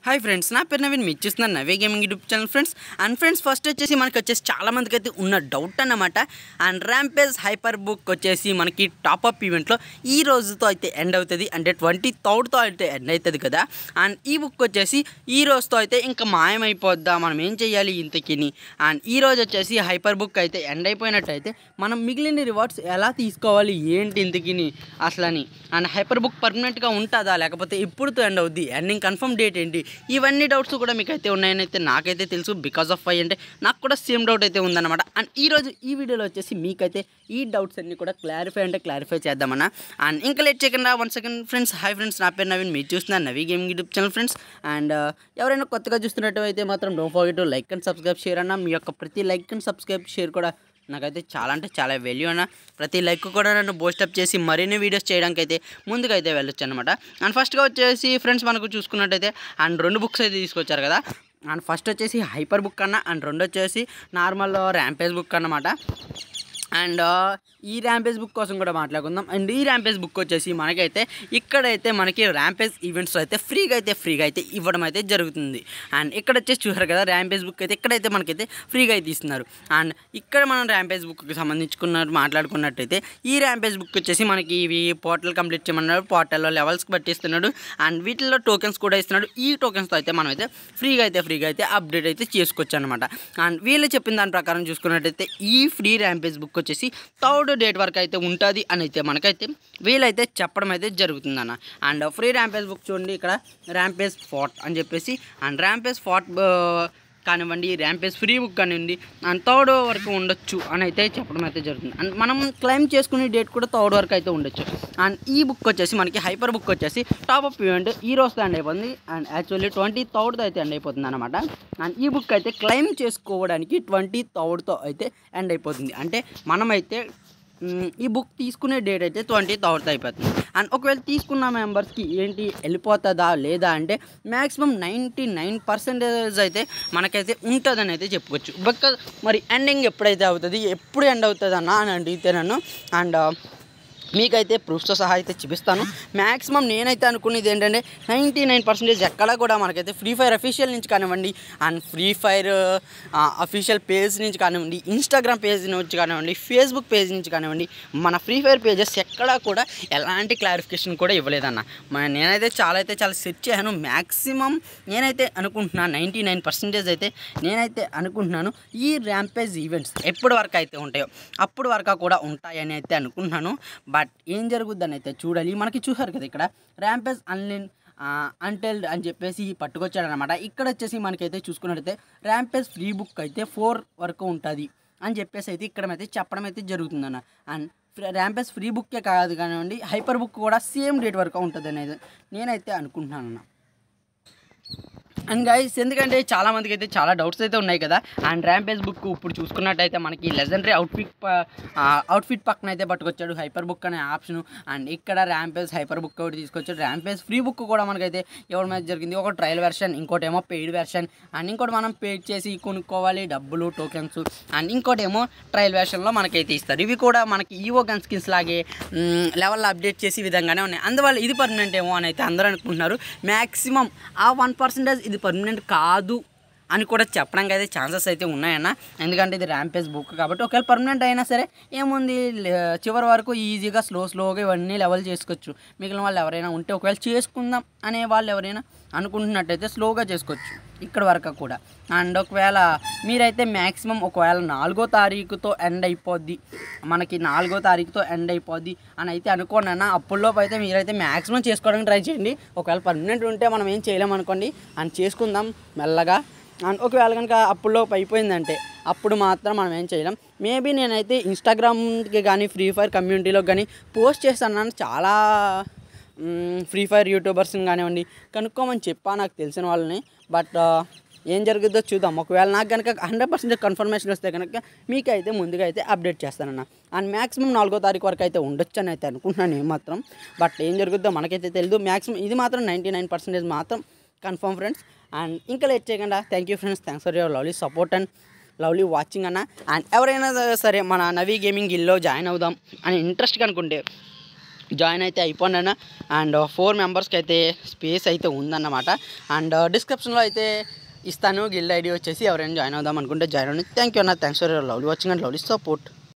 hi friends నా పేరు నవీన్ మీరు చూస్తున్నారు Navi gaming YouTube channel friends and friends first వచ్చేసి మనకి వచ్చేసి చాలా మందికి అయితే ఉన్న డౌట్ అన్నమాట అండ్ ర్యాంపేజ్ హైపర్ బుక్ వచ్చేసి మనకి టాప్అప్ ఈవెంట్లో ఈ రోజుతో అయితే ఎండ్ అవుతుంది అంటే ట్వంటీ థర్డ్తో అయితే ఎండ్ అవుతుంది కదా అండ్ ఈ బుక్ వచ్చేసి ఈ రోజుతో అయితే ఇంకా మాయమైపోద్దా మనం ఏం చేయాలి ఇంతకిని అండ్ ఈ రోజు వచ్చేసి హైపర్ బుక్ అయితే ఎండ్ అయిపోయినట్టయితే మనం మిగిలిన రివార్డ్స్ ఎలా తీసుకోవాలి ఏంటి ఇంతకిని అసలని అండ్ హైపర్ బుక్ పర్మనెంట్గా ఉంటుందా లేకపోతే ఇప్పుడుతో ఎండ్ అవుద్ది ఎండింగ్ కన్ఫర్మ్ డేట్ ఏంటి ఇవన్నీ డౌట్స్ కూడా మీకు అయితే ఉన్నాయని అయితే నాకైతే తెలుసు బికాస్ ఆఫ్ వై అంటే నాకు కూడా సేమ్ డౌట్ అయితే ఉందన్నమాట అండ్ ఈ రోజు ఈ వీడియోలో వచ్చేసి మీకైతే ఈ డౌట్స్ అన్ని కూడా క్లారిఫై అంటే క్లారిఫై చేద్దామన్నా అండ్ ఇంకా లేట్ చేయకుండా one second friends hi friends నా పేరు నవీన్ మీరు చూస్తున్నారు Navi gaming YouTube channel friends and ఎవరైనా కొత్తగా చూస్తున్నట్టు అయితే మాత్రం don't forget like and subscribe share అన్న మీ యొక్క ప్రతి లైక్ అండ్ సబ్స్క్రైబ్ షేర్ కూడా నాకైతే చాలా అంటే చాలా వాల్యూ అన్న ప్రతి లైక్ కూడా నన్ను బూస్టప్ చేసి మరిన్ని వీడియోస్ చేయడానికి అయితే ముందుకు అయితే వెళ్ళొచ్చు అనమాట అండ్ ఫస్ట్గా వచ్చేసి ఫ్రెండ్స్ మనకు చూసుకున్నట్టయితే అండ్ రెండు బుక్స్ అయితే తీసుకొచ్చారు కదా అండ్ ఫస్ట్ వచ్చేసి హైపర్ బుక్ అన్న అండ్ రెండు వచ్చేసి నార్మల్ ర్యాంపేజ్ బుక్ అన్నమాట అండ్ ఈ ర్యాంపేజ్ బుక్ కోసం కూడా మాట్లాడుకుందాం అండ్ ఈ ర్యాంపేజ్ బుక్ వచ్చేసి మనకైతే ఇక్కడైతే మనకి ర్యాంపేజ్ ఈవెంట్స్ అయితే ఫ్రీగా అయితే ఫ్రీగా అయితే ఇవ్వడం అయితే జరుగుతుంది అండ్ ఇక్కడ వచ్చేసి చూసారు కదా ర్యాంపేజ్ బుక్ అయితే ఇక్కడైతే మనకైతే ఫ్రీగా అయితే ఇస్తున్నారు అండ్ ఇక్కడ మనం ర్యాంపేజ్ బుక్కి సంబంధించుకున్నట్టు మాట్లాడుకున్నట్టయితే ఈ ర్యాంపేజ్ బుక్ వచ్చేసి మనకి ఇవి పోర్టల్ కంప్లీట్ చేయమన్నాడు పోర్టల్లో లెవెల్స్కి బట్టి ఇస్తున్నాడు అండ్ వీటిల్లో టోకెన్స్ కూడా ఇస్తున్నాడు ఈ టోకెన్స్తో అయితే మనం అయితే ఫ్రీగా అయితే ఫ్రీగా అయితే అప్డేట్ అయితే చేసుకోవచ్చు అనమాట అండ్ వీళ్ళు చెప్పిన దాని ప్రకారం చూసుకున్నట్టయితే ఈ ఫ్రీ ర్యాంపేజ్ బుక్ వచ్చేసి థర్డ్ డేట్ వరకు అయితే ఉంటుంది అని అయితే మనకైతే వీలైతే చెప్పడం అయితే జరుగుతుందన్న అండ్ ఫ్రీ ర్యాంపేజ్ బుక్ చూడండి ఇక్కడ ర్యాంపేజ్ ఫార్ట్ అని చెప్పేసి అండ్ ర్యాంపేజ్ ఫార్ట్ కానివ్వండి ర్యాంపేజ్ ఫ్రీ బుక్ కానివ్వండి అండ్ థర్డ్ వరకు ఉండొచ్చు అని అయితే చెప్పడం అయితే జరుగుతుంది అండ్ మనం క్లైమ్ చేసుకునే డేట్ కూడా థర్డ్ వరకు అయితే ఉండొచ్చు అండ్ ఈ బుక్ వచ్చేసి మనకి హైపర్ బుక్ వచ్చేసి టాప్ అప్ ఈవెంట్ ఈ రోజుతో ఎండ్ అయిపోతుంది అండ్ యాక్చువల్లీ ట్వంటీ థర్డ్తో అయితే ఎండ్ అయిపోతుంది అనమాట అండ్ ఈ బుక్ అయితే క్లైమ్ చేసుకోవడానికి ట్వంటీ థర్డ్తో అయితే ఎండ్ అయిపోతుంది అంటే మనమైతే మ్, ఈ బుక్ తీసుకునే డేట్ అయితే ట్వంటీ థర్డ్ అయిపోతుంది అండ్ ఒకవేళ తీసుకున్న మెంబర్స్కి ఏంటి వెళ్ళిపోతుందా లేదా అంటే మ్యాక్సిమం నైంటీ నైన్ పర్సెంటేజ్ అయితే మనకైతే ఉంటుందని అయితే చెప్పుకోవచ్చు బికాజ్ మరి ఎండింగ్ ఎప్పుడైతే అవుతుంది ఎప్పుడు ఎండ్ అవుతుంది అన్న అని అడిగితే నన్ను అండ్ మీకైతే ప్రూఫ్స్తో సహా అయితే చూపిస్తాను మ్యాక్సిమం నేనైతే అనుకునేది ఏంటంటే నైంటీ నైన్ పర్సెంటేజ్ ఎక్కడ కూడా మనకైతే ఫ్రీ ఫైర్ అఫీషియల్ నుంచి కానివ్వండి and free fire official page నుంచి కానివ్వండి ఇన్స్టాగ్రామ్ పేజ్ నుంచి కానివ్వండి ఫేస్బుక్ పేజ్ నుంచి కానివ్వండి మన ఫ్రీ ఫైర్ పేజెస్ ఎక్కడా కూడా ఎలాంటి క్లారిఫికేషన్ కూడా ఇవ్వలేదన్న మన నేనైతే చాలా అయితే చాలా సెర్చ్ చేశాను మ్యాక్సిమం నేనైతే అనుకుంటున్నాను నైంటీ నైన్ పర్సెంటేజ్ అయితే నేనైతే అనుకుంటున్నాను ఈ ర్యాంపేజ్ ఈవెంట్స్ ఎప్పటి వరకు అయితే ఉంటాయో అప్పుడు వరకు కూడా ఉంటాయని అయితే అనుకుంటున్నాను బట్ ఏం జరుగుద్దని అయితే చూడాలి మనకి చూసారు కదా ఇక్కడ ర్యాంపేజ్ అన్లిన్ అంటెల్డ్ అని చెప్పేసి పట్టుకొచ్చాడనమాట ఇక్కడ వచ్చేసి మనకైతే చూసుకున్నట్టయితే ర్యాంపేజ్ ఫ్రీ బుక్ అయితే ఫోర్ వరకు ఉంటుంది అని చెప్పేసి అయితే ఇక్కడ అయితే చెప్పడం అయితే జరుగుతుందన్న అండ్ ర్యాంపేజ్ ఫ్రీ బుక్కే కాదు కానివ్వండి హైపర్ బుక్ కూడా సేమ్ డేట్ వరకు ఉంటుంది అనేది నేనైతే అనుకుంటున్నాను అన్న అండ్ గైస్ ఎందుకంటే చాలా మందికి అయితే చాలా డౌట్స్ అయితే ఉన్నాయి కదా అండ్ ర్యాంపేజ్ బుక్ ఇప్పుడు చూసుకున్నట్టయితే మనకి లెజెండరీ అవుట్ఫిట్ అవుట్ఫిట్ పక్కన అయితే పట్టుకొచ్చాడు హైపర్ బుక్ అనే ఆప్షన్ అండ్ ఇక్కడ ర్యాంపేజ్ హైపర్ బుక్ ఒకటి తీసుకొచ్చాడు ర్యాంపేజ్ ఫ్రీ బుక్ కూడా మనకైతే ఇవ్వడం అయితే జరిగింది ఒక ట్రయల్ వెర్షన్ ఇంకోటి ఏమో పెయిడ్ వెర్షన్ అండ్ ఇంకోటి మనం పేడ్ చేసి కొనుక్కోవాలి డబ్బులు టోకెన్స్ అండ్ ఇంకోటి ఏమో ట్రయల్ వెర్షన్లో మనకైతే ఇస్తారు ఇవి కూడా మనకి ఈవో గన్ స్కిన్స్ లాగే లెవెల్లో అప్డేట్ చేసే విధంగానే ఉన్నాయి అందువల్ల ఇది పర్మనెంట్ ఏమో అని అయితే అందరూ అనుకుంటున్నారు మ్యాక్సిమం ఆ వన్ పర్సెంటేజ్ ఇది పర్మనెంట్ కాదు అని కూడా చెప్పడానికి అయితే ఛాన్సెస్ అయితే ఉన్నాయన్న ఎందుకంటే ఇది ర్యాంపేజ్ బుక్ కాబట్టి ఒకవేళ పర్మనెంట్ అయినా సరే ఏముంది లే- చివరి వరకు ఈజీగా స్లో స్లోగా ఇవన్నీ లెవెల్ చేసుకోవచ్చు మిగిలిన వాళ్ళు ఎవరైనా ఉంటే ఒకవేళ చేసుకుందాం అనే వాళ్ళు ఎవరైనా అనుకుంటున్నట్టయితే స్లోగా చేసుకోవచ్చు ఇక్కడ వరకు కూడా అండ్ ఒకవేళ మీరైతే మ్యాక్సిమం ఒకవేళ నాలుగో తారీఖుతో ఎండ్ అయిపోద్ది మనకి నాలుగో తారీఖుతో ఎండ్ అయిపోద్ది అని అయితే అనుకోండి అన్న అప్పుల్లోపు అయితే మీరైతే మ్యాక్సిమం చేసుకోవడానికి ట్రై చేయండి ఒకవేళ పర్మనెంట్ ఉంటే మనం ఏం చేయలేం అనుకోండి అని చేసుకుందాం మెల్లగా అండ్ ఒకవేళ కనుక అప్పుల్లోపు అయిపోయిందంటే అప్పుడు మాత్రం మనం ఏం చేయలేం మేబీ నేనైతే ఇన్స్టాగ్రామ్కి కానీ ఫ్రీ ఫైర్ కమ్యూనిటీలో కానీ పోస్ట్ చేస్తాను చాలా ఫ్రీ ఫైర్ యూట్యూబర్స్ని కానివ్వండి కనుక్కోమని చెప్పా నాకు తెలిసిన వాళ్ళని బట్ ఏం జరుగుద్దో చూద్దాం ఒకవేళ నాకు కనుక హండ్రెడ్ పర్సెంట్ కన్ఫర్మేషన్ వస్తే కనుక మీకైతే ముందుగా అయితే అప్డేట్ చేస్తానన్న అండ్ మ్యాక్సిమం నాలుగో తారీఖు వరకు అయితే ఉండొచ్చు అని అయితే అనుకుంటున్నాను నేను మాత్రం బట్ ఏం జరుగుద్దో మనకైతే తెలియదు మ్యాక్సిమం ఇది మాత్రం నైంటీ నైన్ పర్సెంటేజ్ మాత్రం కన్ఫర్మ్ ఫ్రెండ్స్ అండ్ ఇంకా లేట్ చేయకుండా thank you friends thanks for your lovely support and lovely watching అన్న అండ్ ఎవరైనా సరే మన నవీ గేమింగ్ గిల్లో జాయిన్ అవుదాం అని ఇంట్రెస్ట్ అనుకుంటే జాయిన్ అయితే అయిపోండి అన్న అండ్ ఫోర్ మెంబర్స్కి అయితే స్పేస్ అయితే ఉందన్నమాట అండ్ డిస్క్రిప్షన్లో అయితే ఇస్తాను గిల్డ్ ఐడి వచ్చేసి ఎవరైనా జాయిన్ అవుదాం అనుకుంటే జాయిన్ అవ్వండి థ్యాంక్ యూ అన్న thanks for lovely watching and lovely support